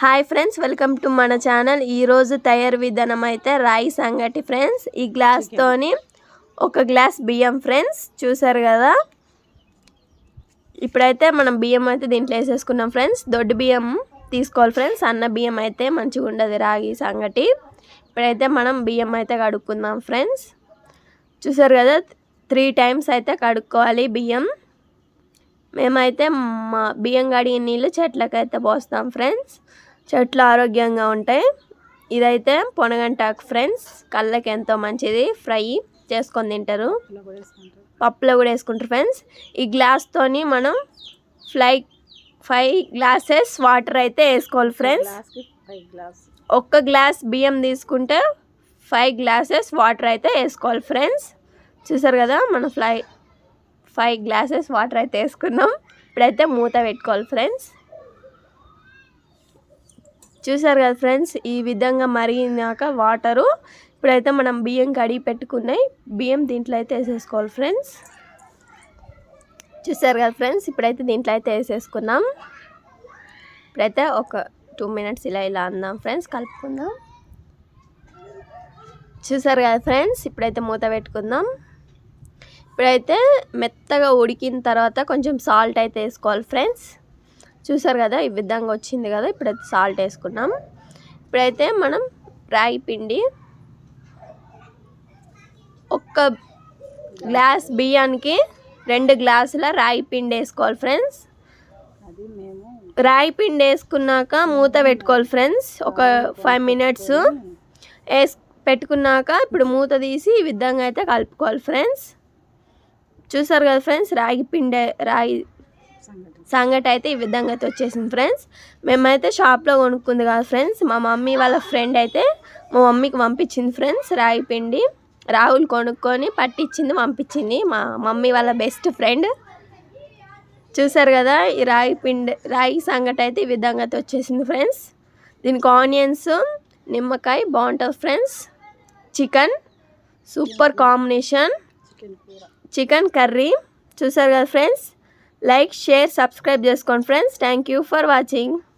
hi friends welcome to మన channel ఈరోజు తయారు విధానం అయితే రాయి సంగటి ఫ్రెండ్స్ ఈ గ్లాస్తోని ఒక గ్లాస్ బియ్యం ఫ్రెండ్స్ చూసారు కదా ఇప్పుడైతే మనం బియ్యం అయితే దీంట్లో వేసేసుకున్నాం ఫ్రెండ్స్ దొడ్డు బియ్యం తీసుకోవాలి ఫ్రెండ్స్ అన్న బియ్యం అయితే మంచిగా ఉండదు రాగి సంగటి ఇప్పుడైతే మనం బియ్యం అయితే కడుక్కుందాం ఫ్రెండ్స్ చూసారు కదా త్రీ టైమ్స్ అయితే కడుక్కోవాలి బియ్యం మేమైతే మా బియ్యం కడిగిన నీళ్ళు చెట్లకైతే పోస్తాం ఫ్రెండ్స్ చెట్లు ఆరోగ్యంగా ఉంటాయి ఇదైతే పొనగంటాకు ఫ్రెండ్స్ కళ్ళకి ఎంతో మంచిది ఫ్రై చేసుకొని తింటారు పప్పులో కూడా వేసుకుంటారు ఫ్రెండ్స్ ఈ గ్లాస్తోని మనం ఫ్లై ఫైవ్ గ్లాసెస్ వాటర్ అయితే వేసుకోవాలి ఫ్రెండ్స్ ఒక్క గ్లాస్ బియ్యం తీసుకుంటే ఫైవ్ గ్లాసెస్ వాటర్ అయితే వేసుకోవాలి ఫ్రెండ్స్ చూసారు కదా మనం ఫ్లై ఫైవ్ గ్లాసెస్ వాటర్ అయితే వేసుకున్నాం ఇప్పుడైతే మూత పెట్టుకోవాలి ఫ్రెండ్స్ చూసారు కదా ఫ్రెండ్స్ ఈ విధంగా మరిగినాక వాటరు ఇప్పుడైతే మనం బియ్యం కడిగి పెట్టుకున్నాయి బియ్యం దీంట్లో అయితే వేసేసుకోవాలి ఫ్రెండ్స్ చూసారు కదా ఫ్రెండ్స్ ఇప్పుడైతే దీంట్లో అయితే వేసేసుకున్నాం ఇప్పుడైతే ఒక టూ మినిట్స్ ఇలా ఇలా అందాం ఫ్రెండ్స్ కలుపుకుందాం చూసారు కదా ఫ్రెండ్స్ ఇప్పుడైతే మూత పెట్టుకుందాం ఇప్పుడైతే మెత్తగా ఉడికిన తర్వాత కొంచెం సాల్ట్ అయితే వేసుకోవాలి ఫ్రెండ్స్ చూసారు కదా ఈ విధంగా వచ్చింది కదా ఇప్పుడైతే సాల్ట్ వేసుకున్నాం ఇప్పుడైతే మనం రాగి పిండి ఒక్క గ్లాస్ బియ్యానికి రెండు గ్లాసుల రాగి పిండి వేసుకోవాలి ఫ్రెండ్స్ రాగి పిండి వేసుకున్నాక మూత పెట్టుకోవాలి ఫ్రెండ్స్ ఒక ఫైవ్ మినిట్స్ వేసి పెట్టుకున్నాక ఇప్పుడు మూత తీసి ఈ విధంగా అయితే కలుపుకోవాలి ఫ్రెండ్స్ చూసారు కదా ఫ్రెండ్స్ రాగి పిండి రాగి సంగటి అయితే ఈ విధంగా అయితే వచ్చేసింది ఫ్రెండ్స్ మేమైతే షాప్లో కొనుక్కుంది కదా ఫ్రెండ్స్ మా మమ్మీ వాళ్ళ ఫ్రెండ్ అయితే మా మమ్మీకి పంపించింది ఫ్రెండ్స్ రాగి పిండి రాహుల్ కొనుక్కొని పట్టించింది పంపించింది మా మమ్మీ వాళ్ళ బెస్ట్ ఫ్రెండ్ చూసారు కదా ఈ రాగి పిండి రాగి సంగటి అయితే ఈ విధంగా అయితే వచ్చేసింది ఫ్రెండ్స్ దీనికి ఆనియన్స్ నిమ్మకాయ బాగుంటుంది friends chicken super combination chicken curry చూసారు కదా ఫ్రెండ్స్ లైక్ షేర్ సబ్స్క్రైబ్ చేసుకోండి friends thank you for watching